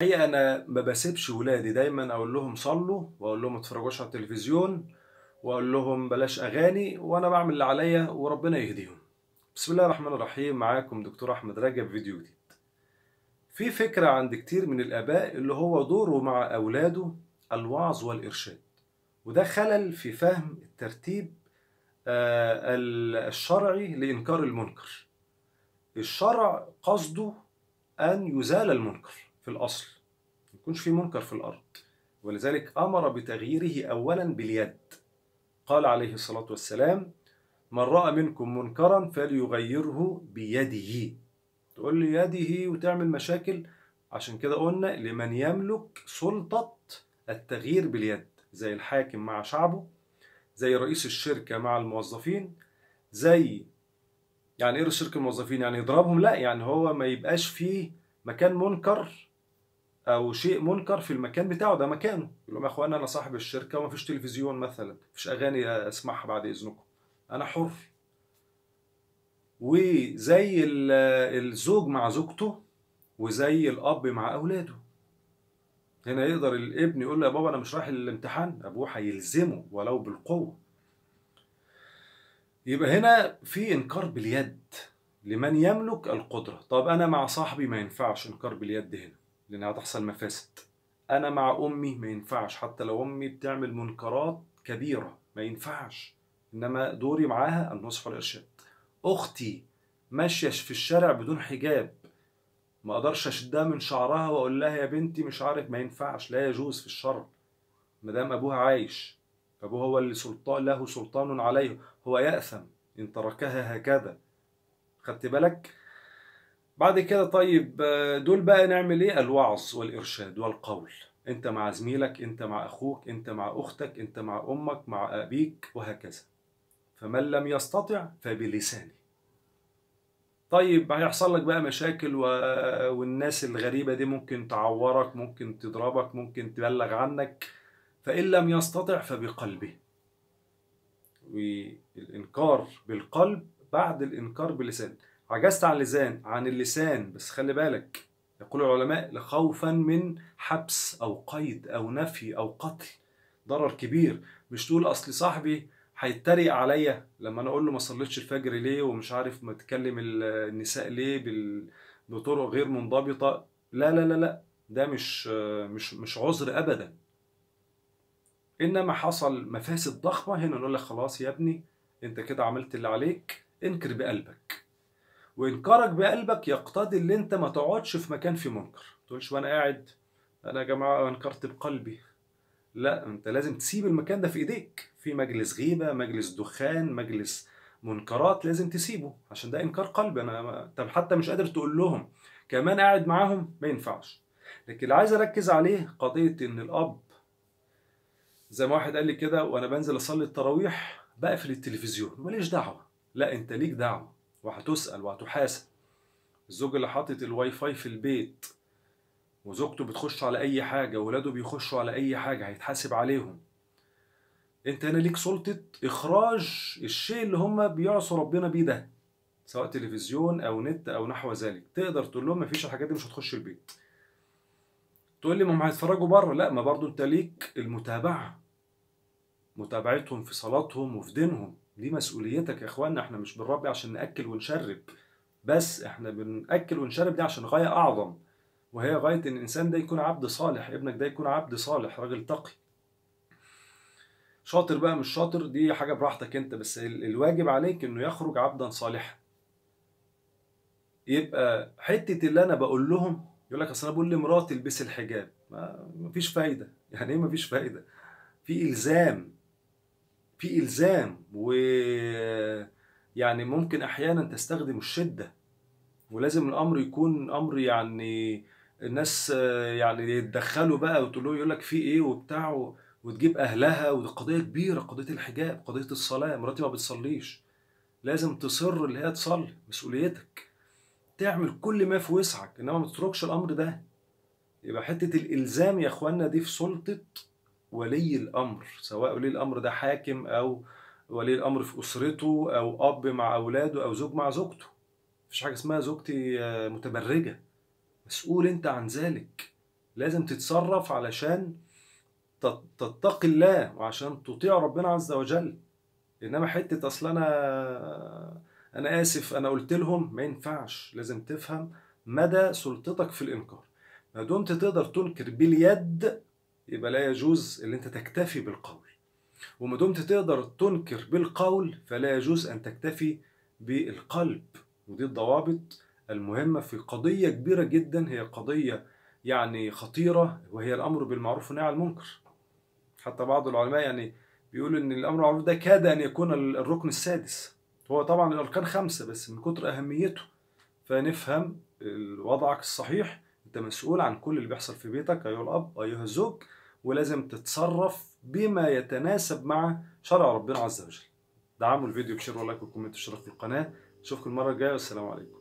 الحقيقة أنا ما بسيبش ولادي دايما أقول لهم صلوا وأقول لهم ما تتفرجوش على التلفزيون وأقول لهم بلاش أغاني وأنا بعمل اللي عليا وربنا يهديهم. بسم الله الرحمن الرحيم معاكم دكتور أحمد رجب فيديو جديد. في فكرة عند كتير من الآباء اللي هو دوره مع أولاده الوعظ والإرشاد. وده خلل في فهم الترتيب آه، الشرعي لإنكار المنكر. الشرع قصده أن يزال المنكر في الأصل ما يكونش في منكر في الأرض ولذلك أمر بتغييره أولا باليد قال عليه الصلاة والسلام من رأى منكم منكرا فليغيره بيده تقول لي يده وتعمل مشاكل عشان كده قلنا لمن يملك سلطة التغيير باليد زي الحاكم مع شعبه زي رئيس الشركة مع الموظفين زي يعني ايه رئيس شركة الموظفين يعني يضربهم لا يعني هو ما يبقاش فيه مكان منكر او شيء منكر في المكان بتاعه ده مكانه يقول لهم يا اخوانا انا صاحب الشركه وما فيش تلفزيون مثلا مفيش اغاني اسمعها بعد اذنكم انا حر وزي ال- الزوج مع زوجته وزي الاب مع اولاده هنا يقدر الابن يقول له يا بابا انا مش رايح الامتحان ابوه هيلزمه ولو بالقوه يبقى هنا في انكار باليد لمن يملك القدرة طب أنا مع صاحبي ما ينفعش إنكار باليد هنا لأن هتحصل مفاسد أنا مع أمي ما ينفعش حتى لو أمي بتعمل منكرات كبيرة ما ينفعش إنما دوري معاها النصح والإرشاد أختي ماشية في الشارع بدون حجاب ما أقدرش أشدها من شعرها وأقول لها يا بنتي مش عارف ما ينفعش لا يجوز في الشرع ما دام أبوها عايش أبوه هو اللي سلطان له سلطان عليه هو يأثم إن تركها هكذا خدت بالك بعد كده طيب آه، دول بقى نعمل ايه الوعظ والارشاد والقول انت مع زميلك انت مع اخوك انت مع اختك انت مع امك مع ابيك وهكذا فمن لم يستطع فبلسانه طيب هيحصل لك بقى مشاكل و... والناس الغريبة دي ممكن تعورك ممكن تضربك ممكن تبلغ عنك فإن لم يستطع فبقلبه والإنكار بالقلب بعد الإنكار باللسان عجزت عن اللسان عن اللسان بس خلي بالك يقول العلماء لخوفا من حبس أو قيد أو نفي أو قتل ضرر كبير مش تقول أصل صاحبي هيتريق عليا لما أنا أقول له ما صليتش الفجر ليه ومش عارف ما تكلم ال- النساء ليه بال... بطرق غير منضبطة لا لا لا لا ده مش مش مش عذر أبدا إنما حصل مفاسد ضخمة هنا نقول لك خلاص يا ابني أنت كده عملت اللي عليك انكر بقلبك وانكارك بقلبك يقتضي ان انت ما تقعدش في مكان فيه منكر ما تقولش وانا قاعد انا يا جماعه انكرت بقلبي لا انت لازم تسيب المكان ده في ايديك في مجلس غيبه مجلس دخان مجلس منكرات لازم تسيبه عشان ده انكار قلب انا ما- طب حتى مش قادر تقول لهم كمان قاعد معاهم ما ينفعش لكن اللي عايز اركز عليه قضيه ان الاب زي ما واحد قال لي كده وانا بنزل اصلي التراويح بقفل التلفزيون ماليش دعوه لا انت ليك دعوه وهتسال وهتحاسب الزوج اللي حاطط الواي فاي في البيت وزوجته بتخش على اي حاجه وولاده بيخشوا على اي حاجه هيتحاسب عليهم انت هنا ليك سلطه اخراج الشيء اللي هم بيعصوا ربنا بيه ده سواء تلفزيون او نت او نحو ذلك تقدر تقول لهم مفيش الحاجات دي مش هتخش البيت تقول لي ما هم هيتفرجوا بره لا ما برضو انت ليك المتابعه متابعتهم في صلاتهم وفي دينهم دي مسؤوليتك يا اخوانا احنا مش بنربي عشان ناكل ونشرب بس احنا بناكل ونشرب دي عشان غايه اعظم وهي غايه ان الانسان ده يكون عبد صالح ابنك ده يكون عبد صالح راجل تقي شاطر بقى مش شاطر دي حاجه براحتك انت بس ال- الواجب عليك انه يخرج عبدا صالحا يبقى حته اللي انا بقول لهم يقول لك اصل انا بقول لمراتي البسي الحجاب ما مفيش فايده يعني ايه مفيش فايده في الزام في الزام و يعني ممكن احيانا تستخدم الشده ولازم الامر يكون امر يعني الناس آه، يعني يتدخلوا بقى وتقول له يقول لك في ايه وبتاع و- وتجيب اهلها ودي قضيه كبيره قضيه الحجاب قضيه الصلاه مراتي ما بتصليش لازم تصر اللي هي تصلي مسؤوليتك تعمل كل ما في وسعك انما ما تتركش الامر ده يبقى حته الالزام يا اخوانا دي في سلطه ولي الامر سواء ولي الامر ده حاكم او ولي الامر في اسرته او اب مع اولاده او زوج مع زوجته مفيش حاجه اسمها زوجتي آه، متبرجه مسؤول انت عن ذلك لازم تتصرف علشان تت- تتقي الله وعشان تطيع ربنا عز وجل انما حته اصل انا انا اسف انا قلت لهم ما ينفعش لازم تفهم مدى سلطتك في الانكار ما دمت تقدر تنكر باليد يبقى لا يجوز ان انت تكتفي بالقول وما دمت تقدر تنكر بالقول فلا يجوز ان تكتفي بالقلب ودي الضوابط المهمه في قضيه كبيره جدا هي قضيه يعني خطيره وهي الامر بالمعروف والنهي عن المنكر حتى بعض العلماء يعني بيقولوا ان الامر بالمعروف ده كاد ان يكون ال- الركن السادس هو طبعا الاركان خمسه بس من كتر اهميته فنفهم وضعك الصحيح انت مسؤول عن كل اللي بيحصل في بيتك ايها الاب ايها الزوج ولازم تتصرف بما يتناسب مع شرع ربنا عز وجل دعموا الفيديو بشير ولايك وكومنت واشتراك في القناه اشوفكم المره الجايه والسلام عليكم